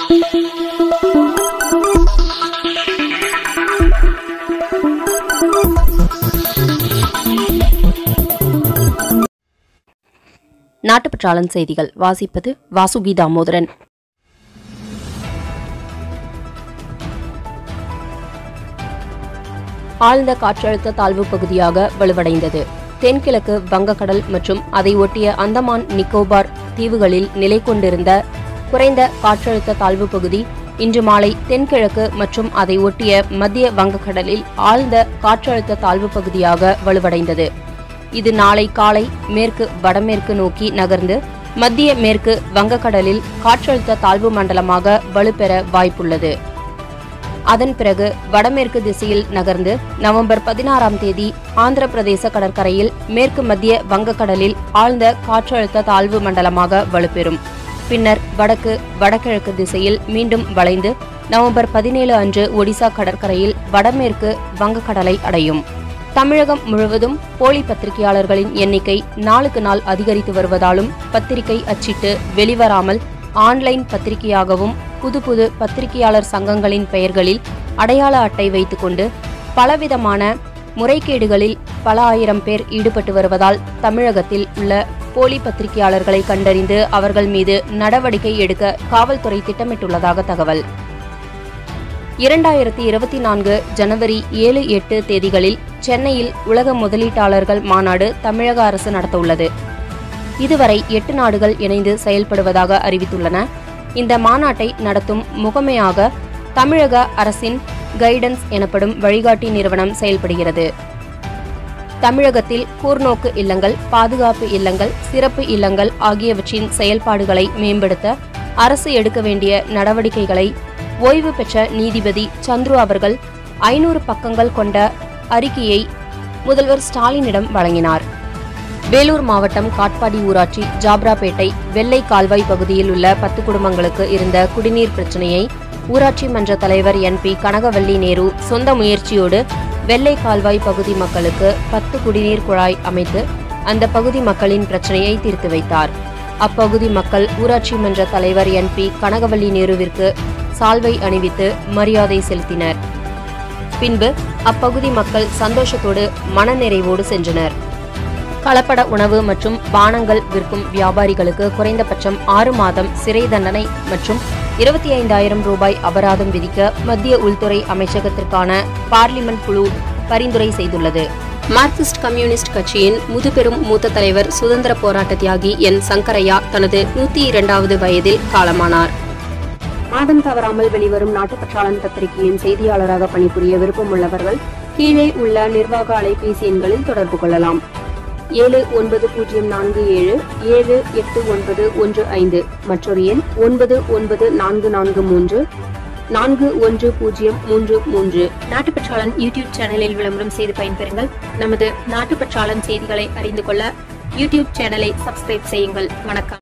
நாட்டுப்பற்றாளன் செய்திகள் வாசிப்பது வாசுகி தாமோதரன் ஆழ்ந்த காற்றழுத்த தாழ்வு பகுதியாக வலுவடைந்தது தென்கிழக்கு வங்கக்கடல் மற்றும் அதை ஒட்டிய அந்தமான் நிக்கோபார் தீவுகளில் நிலை கொண்டிருந்த குறைந்த காற்றழுத்த தாழ்வு பகுதி இன்று மாலை தென்கிழக்கு மற்றும் அதை ஒட்டிய மத்திய வங்கக்கடலில் ஆழ்ந்த காற்றழுத்த தாழ்வு பகுதியாக வலுவடைந்தது இது நாளை காலை மேற்கு வடமேற்கு நோக்கி நகர்ந்து மத்திய மேற்கு வங்கக்கடலில் காற்றழுத்த தாழ்வு மண்டலமாக வலுப்பெற வாய்ப்புள்ளது அதன் பிறகு வடமேற்கு திசையில் நகர்ந்து நவம்பர் பதினாறாம் தேதி ஆந்திர பிரதேச கடற்கரையில் மேற்கு மத்திய வங்கக்கடலில் ஆழ்ந்த காற்றழுத்த தாழ்வு மண்டலமாக வலுப்பெறும் பின்னர் வடக்கு வடகிழக்கு திசையில் மீண்டும் வளைந்து நவம்பர் பதினேழு அன்று ஒடிசா கடற்கரையில் வடமேற்கு வங்கக்கடலை அடையும் தமிழகம் முழுவதும் போலி பத்திரிகையாளர்களின் எண்ணிக்கை நாளுக்கு நாள் அதிகரித்து வருவதாலும் பத்திரிகை அச்சிட்டு வெளிவராமல் ஆன்லைன் பத்திரிகையாகவும் புது புது பத்திரிகையாளர் சங்கங்களின் பெயர்களில் அடையாள அட்டை வைத்துக்கொண்டு பலவிதமான முறைகேடுகளில் பல ஆயிரம் பேர் ஈடுபட்டு வருவதால் தமிழகத்தில் உள்ள போலி பத்திரிகையாளர்களை கண்டறிந்து அவர்கள் மீது நடவடிக்கை எடுக்க காவல்துறை திட்டமிட்டுள்ளதாக தகவல் இரண்டாயிரத்தி இருபத்தி நான்கு ஜனவரி ஏழு எட்டு தேதிகளில் சென்னையில் உலக முதலீட்டாளர்கள் மாநாடு தமிழக அரசு நடத்தவுள்ளது இதுவரை எட்டு நாடுகள் இணைந்து செயல்படுவதாக அறிவித்துள்ளன இந்த மாநாட்டை நடத்தும் முகமையாக தமிழக அரசின் கைடன்ஸ் எனப்படும் வழிகாட்டி நிறுவனம் செயல்படுகிறது தமிழகத்தில் கூர்நோக்கு இல்லங்கள் பாதுகாப்பு இல்லங்கள் சிறப்பு இல்லங்கள் ஆகியவற்றின் செயல்பாடுகளை மேம்படுத்த அரசு எடுக்க வேண்டிய நடவடிக்கைகளை ஓய்வு பெற்ற நீதிபதி சந்துரு அவர்கள் ஐநூறு பக்கங்கள் கொண்ட அறிக்கையை முதல்வர் ஸ்டாலினிடம் வழங்கினார் வேலூர் மாவட்டம் காட்பாடி ஊராட்சி ஜாப்ராபேட்டை வெள்ளை கால்வாய் பகுதியில் உள்ள பத்து குடும்பங்களுக்கு இருந்த குடிநீர் பிரச்சனையை ஊராட்சி மன்ற தலைவர் என் பி கனகவல்லி நேரு சொந்த முயற்சியோடு வெள்ளை கால்வாய் பகுதி மக்களுக்கு பத்து குடிநீர் குழாய் அமைத்து அந்த பகுதி மக்களின் பிரச்சனையை தீர்த்து வைத்தார் அப்பகுதி மக்கள் ஊராட்சி மன்ற தலைவர் என் பி கனகவல்லி நேருவிற்கு சால்வை அணிவித்து மரியாதை செலுத்தினர் பின்பு அப்பகுதி மக்கள் சந்தோஷத்தோடு மனநிறைவோடு சென்றனர் கலப்பட உணவு மற்றும் பானங்கள் விற்கும் வியாபாரிகளுக்கு குறைந்தபட்சம் ஆறு மாதம் சிறை தண்டனை மற்றும் இருபத்தி ஐந்தாயிரம் ரூபாய் அபராதம் விதிக்க மத்திய உள்துறை அமைச்சகத்திற்கான பார்லிமெண்ட் குழு பரிந்துரை செய்துள்ளது மார்க்சிஸ்ட் கம்யூனிஸ்ட் கட்சியின் முதுபெரும் மூத்த தலைவர் சுதந்திர போராட்ட தியாகி என் சங்கரையா தனது நூத்தி இரண்டாவது வயதில் காலமானார் மாதம் தவறாமல் வெளிவரும் நாட்டுப்பற்றாளன் பத்திரிகையின் செய்தியாளராக பணிபுரிய விருப்பமுள்ளவர்கள் கீழே உள்ள நிர்வாக அலைபேசி எண்களில் தொடர்பு கொள்ளலாம் ஏழு ஒன்பது பூஜ்ஜியம் நான்கு ஏழு ஏழு எட்டு ஒன்பது ஒன்று ஐந்து மற்றொரு எண் ஒன்பது ஒன்பது நான்கு நான்கு மூன்று நான்கு ஒன்று பூஜ்ஜியம் மூன்று மூன்று நாட்டுப்பற்றாளன் யூடியூப் சேனலில் விளம்பரம் செய்து பயன்பெறுங்கள் நமது நாட்டுப்பற்றாளன் செய்திகளை அறிந்து கொள்ள யூடியூப் சேனலை சப்ஸ்கிரைப் செய்யுங்கள் வணக்கம்